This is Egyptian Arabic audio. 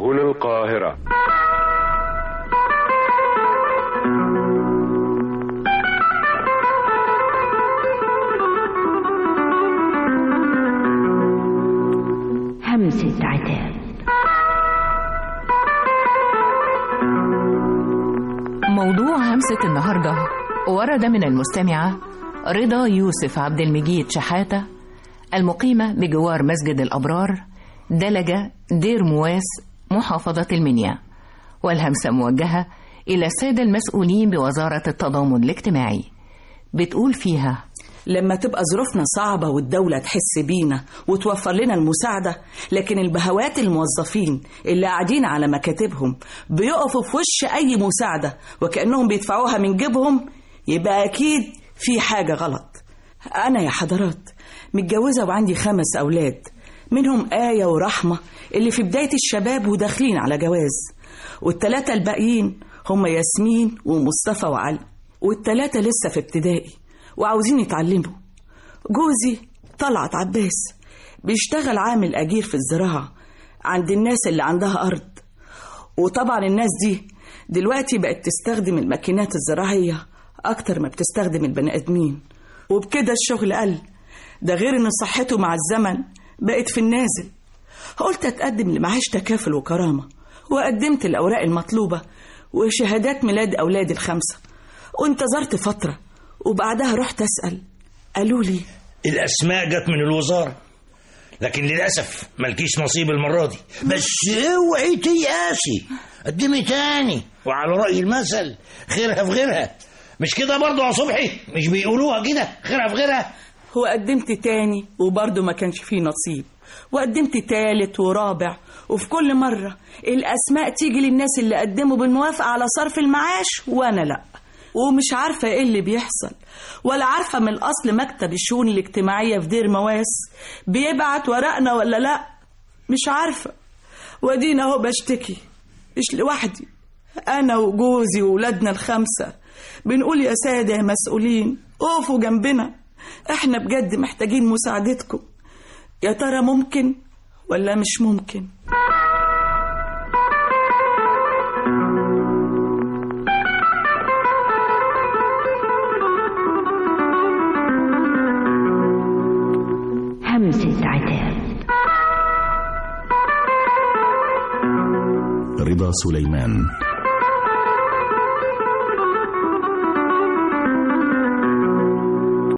هنا القاهرة همسة عتاب موضوع همسة النهاردة ورد من المستمعة رضا يوسف عبد المجيد شحاتة المقيمة بجوار مسجد الأبرار دلجة دير مواس محافظة المنيا والهمسة موجهة إلى السادة المسؤولين بوزارة التضامن الاجتماعي بتقول فيها لما تبقى ظروفنا صعبة والدولة تحس بينا وتوفر لنا المساعدة لكن البهوات الموظفين اللي قاعدين على مكاتبهم بيقفوا في وش أي مساعدة وكأنهم بيدفعوها من جيبهم يبقى أكيد في حاجة غلط أنا يا حضرات متجوزة وعندي خمس أولاد منهم آية ورحمة اللي في بداية الشباب وداخلين على جواز والتلاتة الباقيين هم ياسمين ومصطفى وعلي والتلاتة لسه في ابتدائي وعاوزين يتعلموا جوزي طلعت عباس بيشتغل عامل أجير في الزراعة عند الناس اللي عندها أرض وطبعا الناس دي دلوقتي بقت تستخدم الماكينات الزراعية أكتر ما بتستخدم البني آدمين وبكده الشغل قل ده غير إن صحته مع الزمن بقت في النازل قلت أتقدم لمعاش تكافل وكرامة وقدمت الأوراق المطلوبة وشهادات ميلاد أولادي الخمسة وانتظرت فترة وبعدها رحت أسأل قالوا لي الأسماء جت من الوزارة لكن للأسف ملكيش نصيب المرة دي بس اوعي تيأسي قدمي تاني وعلى رأي المثل خيرها في غيرها مش كده برضه يا صبحي مش بيقولوها كده خيرها في غيرها وقدمت تاني وبرضه ما كانش فيه نصيب وقدمت تالت ورابع وفي كل مرة الأسماء تيجي للناس اللي قدموا بالموافقة على صرف المعاش وأنا لأ ومش عارفة إيه اللي بيحصل ولا عارفة من الأصل مكتب الشؤون الاجتماعية في دير مواس بيبعت ورقنا ولا لأ مش عارفة وادينا اهو بشتكي مش لوحدي أنا وجوزي وولادنا الخمسة بنقول يا سادة يا مسؤولين قفوا جنبنا احنا بجد محتاجين مساعدتكم يا ترى ممكن ولا مش ممكن همسة عتاب رضا سليمان